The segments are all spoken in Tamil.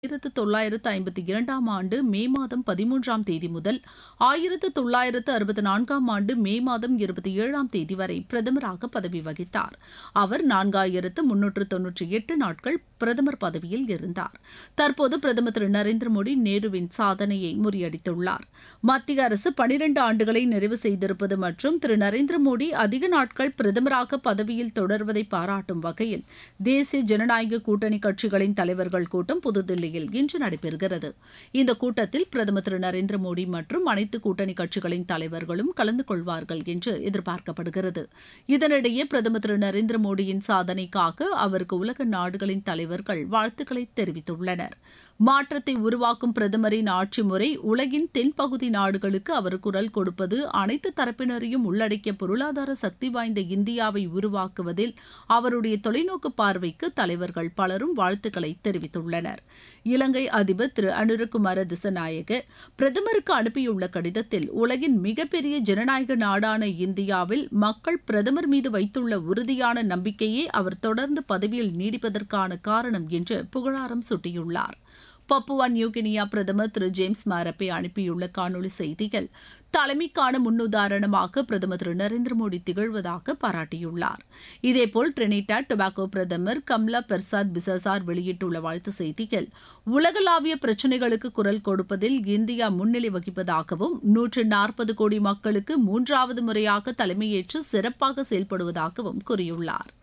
ஆயிரத்து தொள்ளாயிரத்து ஐம்பத்தி இரண்டாம் ஆண்டு மே மாதம் பதிமூன்றாம் தேதி முதல் ஆயிரத்து தொள்ளாயிரத்து அறுபத்தி நான்காம் ஆண்டு மே மாதம் இருபத்தி ஏழாம் தேதி வரை பிரதமராக பதவி வகித்தார் அவர் நான்காயிரத்து முன்னூற்று தொன்னூற்றி எட்டு நாட்கள் பிரதமர் பதவியில் இருந்தார் தற்போது பிரதமர் திரு நரேந்திர மோடி நேருவின் சாதனையை முறியடித்துள்ளார் மத்திய அரசு பனிரண்டு ஆண்டுகளை நிறைவு செய்திருப்பது மற்றும் திரு நரேந்திர மோடி அதிக நாட்கள் பிரதமராக பதவியில் தொடர்வதை பாராட்டும் வகையில் தேசிய ஜனநாயக கூட்டணி கட்சிகளின் தலைவர்கள் கூட்டம் புதுதில்லியில் இன்று நடைபெறுகிறது இந்த கூட்டத்தில் பிரதமர் திரு நரேந்திர மோடி மற்றும் அனைத்து கூட்டணி கட்சிகளின் தலைவர்களும் கலந்து கொள்வார்கள் என்று எதிர்பார்க்கப்படுகிறது இதனிடையே பிரதமர் திரு நரேந்திர மோடியின் சாதனைக்காக அவருக்கு உலக நாடுகளின் தலைவர்கள் வாழ்த்துக்களை தெரிவித்துள்ளனர் மாற்றத்தை உருவாக்கும் பிரதமரின் ஆட்சி முறை உலகின் தென்பகுதி நாடுகளுக்கு அவர் குரல் கொடுப்பது அனைத்து தரப்பினரையும் உள்ளடக்கிய பொருளாதார சக்தி வாய்ந்த இந்தியாவை உருவாக்குவதில் அவருடைய தொலைநோக்கு பார்வைக்கு தலைவர்கள் பலரும் வாழ்த்துக்களை தெரிவித்துள்ளனர் இலங்கை அதிபர் திரு அனுரகுமார திசநாயக பிரதமருக்கு அனுப்பியுள்ள கடிதத்தில் உலகின் மிகப்பெரிய ஜனநாயக நாடான இந்தியாவில் மக்கள் பிரதமர் மீது வைத்துள்ள உறுதியான நம்பிக்கையே அவர் தொடர்ந்து பதவியில் நீடிப்பதற்கான காரணம் என்று புகழாரம் சூட்டியுள்ளார் பப்புவா நியூகினியா பிரதமர் திரு ஜேம்ஸ் மாரப்பே அனுப்பியுள்ள காணொலி செய்தியில் தலைமைக்கான முன்னுதாரணமாக பிரதமர் திரு நரேந்திர மோடி திகழ்வதாக பாராட்டியுள்ளார் இதேபோல் டிரினிடா டொபாகோ பிரதமர் கம்லா பெர்சாத் பிசசார் வெளியிட்டுள்ள வாழ்த்து செய்தியில் உலகளாவிய பிரச்சினைகளுக்கு குரல் கொடுப்பதில் இந்தியா முன்னிலை வகிப்பதாகவும் நூற்று நாற்பது கோடி மக்களுக்கு மூன்றாவது முறையாக தலைமையேற்று சிறப்பாக செயல்படுவதாகவும் கூறியுள்ளார்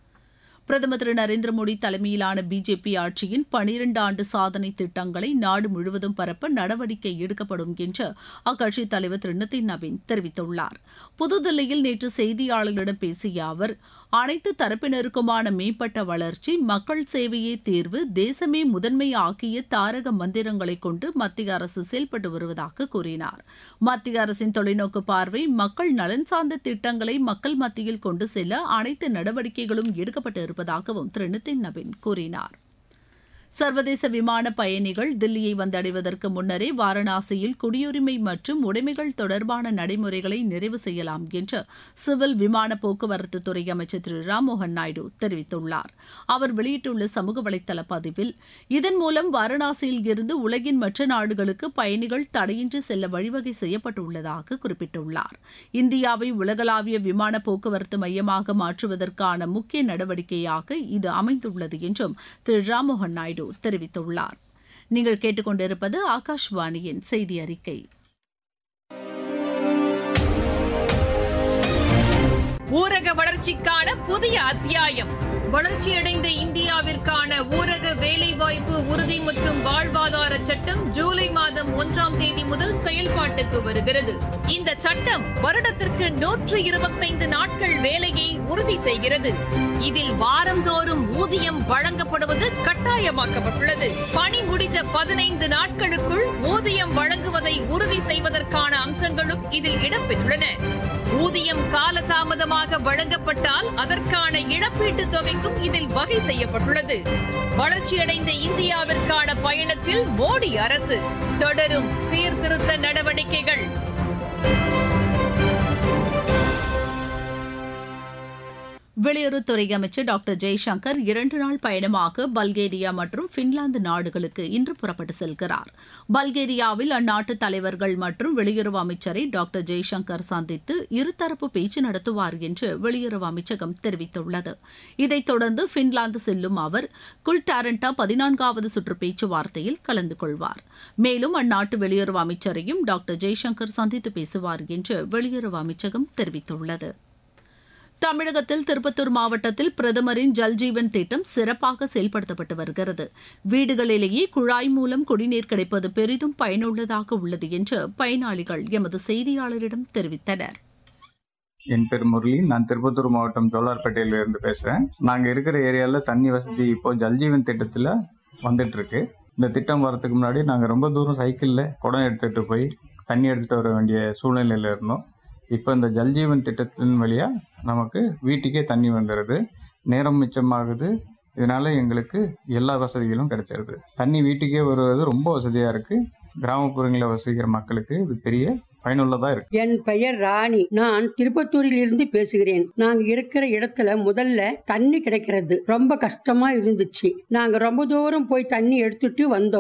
பிரதமர் திரு நரேந்திர மோடி தலைமையிலான பிஜேபி ஆட்சியின் பனிரண்டு ஆண்டு சாதனை திட்டங்களை நாடு முழுவதும் பரப்ப நடவடிக்கை எடுக்கப்படும் என்று அக்கட்சித் தலைவர் திரு நிதின் நவீன் தெரிவித்துள்ளார் புதுதில்லியில் நேற்று செய்தியாளர்களிடம் பேசிய அவர் அனைத்து தரப்பினருக்குமான மேம்பட்ட வளர்ச்சி மக்கள் சேவையே தீர்வு தேசமே முதன்மை ஆக்கிய தாரக மந்திரங்களை கொண்டு மத்திய அரசு செயல்பட்டு வருவதாக கூறினார் மத்திய அரசின் தொலைநோக்கு பார்வை மக்கள் நலன் சார்ந்த திட்டங்களை மக்கள் மத்தியில் கொண்டு செல்ல அனைத்து நடவடிக்கைகளும் எடுக்கப்பட்டு இருப்பதாகவும் திரு நிதின் நவீன் கூறினார் சர்வதேச விமான பயணிகள் தில்லியை வந்தடைவதற்கு முன்னரே வாரணாசியில் குடியுரிமை மற்றும் உடைமைகள் தொடர்பான நடைமுறைகளை நிறைவு செய்யலாம் என்று சிவில் விமான போக்குவரத்து துறை அமைச்சர் திரு ராம்மோகன் நாயுடு தெரிவித்துள்ளார் அவர் வெளியிட்டுள்ள சமூக வலைதள பதிவில் இதன் மூலம் வாரணாசியில் இருந்து உலகின் மற்ற நாடுகளுக்கு பயணிகள் தடையின்றி செல்ல வழிவகை செய்யப்பட்டுள்ளதாக குறிப்பிட்டுள்ளார் இந்தியாவை உலகளாவிய விமான போக்குவரத்து மையமாக மாற்றுவதற்கான முக்கிய நடவடிக்கையாக இது அமைந்துள்ளது என்றும் திரு ராம்மோகன் நாயுடு தெரிவித்துள்ளார் நீங்கள் கேட்டுக்கொண்டிருப்பது ஆகாஷ்வாணியின் செய்தி அறிக்கை ஊரக வளர்ச்சிக்கான புதிய அத்தியாயம் வளர்ச்சியடைந்த இந்தியாவிற்கான ஊரக வேலைவாய்ப்பு உறுதி மற்றும் வாழ்வாதார சட்டம் ஜூலை மாதம் ஒன்றாம் தேதி முதல் செயல்பாட்டுக்கு வருகிறது இந்த சட்டம் வருடத்திற்கு நூற்று இருபத்தைந்து நாட்கள் வேலையை உறுதி செய்கிறது இதில் வாரந்தோறும் ஊதியம் வழங்கப்படுவது கட்டாயமாக்கப்பட்டுள்ளது பணி முடிந்த பதினைந்து நாட்களுக்குள் ஊதியம் வழங்குவதை உறுதி செய்வதற்கான அம்சங்களும் இதில் இடம்பெற்றுள்ளன ஊதியம் காலதாமதமாக வழங்கப்பட்டால் அதற்கான இழப்பீட்டுத் தொகைக்கும் இதில் வகை செய்யப்பட்டுள்ளது வளர்ச்சியடைந்த இந்தியாவிற்கான பயணத்தில் மோடி அரசு தொடரும் சீர்திருத்த நடவடிக்கைகள் வெளியுறவுத்துறை அமைச்சர் டாக்டர் ஜெய்சங்கர் இரண்டு நாள் பயணமாக பல்கேரியா மற்றும் பின்லாந்து நாடுகளுக்கு இன்று புறப்பட்டு செல்கிறார் பல்கேரியாவில் அந்நாட்டு தலைவர்கள் மற்றும் வெளியுறவு அமைச்சரை டாக்டர் ஜெய்சங்கர் சந்தித்து இருதரப்பு பேச்சு நடத்துவார் என்று வெளியுறவு அமைச்சகம் தெரிவித்துள்ளது இதைத் தொடர்ந்து பின்லாந்து செல்லும் அவர் குல்டாரண்டா பதினான்காவது சுற்று பேச்சுவார்த்தையில் கலந்து கொள்வார் மேலும் அந்நாட்டு வெளியுறவு அமைச்சரையும் டாக்டர் ஜெய்சங்கர் சந்தித்து பேசுவார் என்று வெளியுறவு அமைச்சகம் தெரிவித்துள்ளது தமிழகத்தில் திருப்பத்தூர் மாவட்டத்தில் பிரதமரின் ஜல்ஜீவன் திட்டம் சிறப்பாக செயல்படுத்தப்பட்டு வருகிறது வீடுகளிலேயே குழாய் மூலம் குடிநீர் கிடைப்பது பெரிதும் பயனுள்ளதாக உள்ளது என்று பயனாளிகள் எமது செய்தியாளரிடம் தெரிவித்தனர் என் பேர் முரளி நான் திருப்பத்தூர் மாவட்டம் ஜோலார்பேட்டையில இருந்து பேசுறேன் நாங்க இருக்கிற ஏரியால தண்ணி வசதி இப்போ ஜல்ஜீவன் திட்டத்துல வந்துட்டு இருக்கு இந்த திட்டம் வரதுக்கு முன்னாடி நாங்க ரொம்ப தூரம் சைக்கிள்ல குடம் எடுத்துட்டு போய் தண்ணி எடுத்துட்டு வர வேண்டிய சூழ்நிலையில இருந்தோம் இப்போ இந்த ஜல்ஜீவன் திட்டத்தின் வழியா நமக்கு வீட்டுக்கே தண்ணி வந்துடுது நேரம் மிச்சமாகுது இதனால எங்களுக்கு எல்லா வசதிகளும் கிடைச்சிருது தண்ணி வீட்டுக்கே வருவது ரொம்ப வசதியா இருக்கு கிராமப்புறங்களில் வசிக்கிற மக்களுக்கு இது பெரிய பயனுள்ளதாக இருக்கு என் பெயர் ராணி நான் திருப்பத்தூரில் இருந்து பேசுகிறேன் நாங்க இருக்கிற இடத்துல முதல்ல தண்ணி கிடைக்கிறது ரொம்ப கஷ்டமா இருந்துச்சு நாங்க ரொம்ப தூரம் போய் தண்ணி எடுத்துட்டு வந்தோம்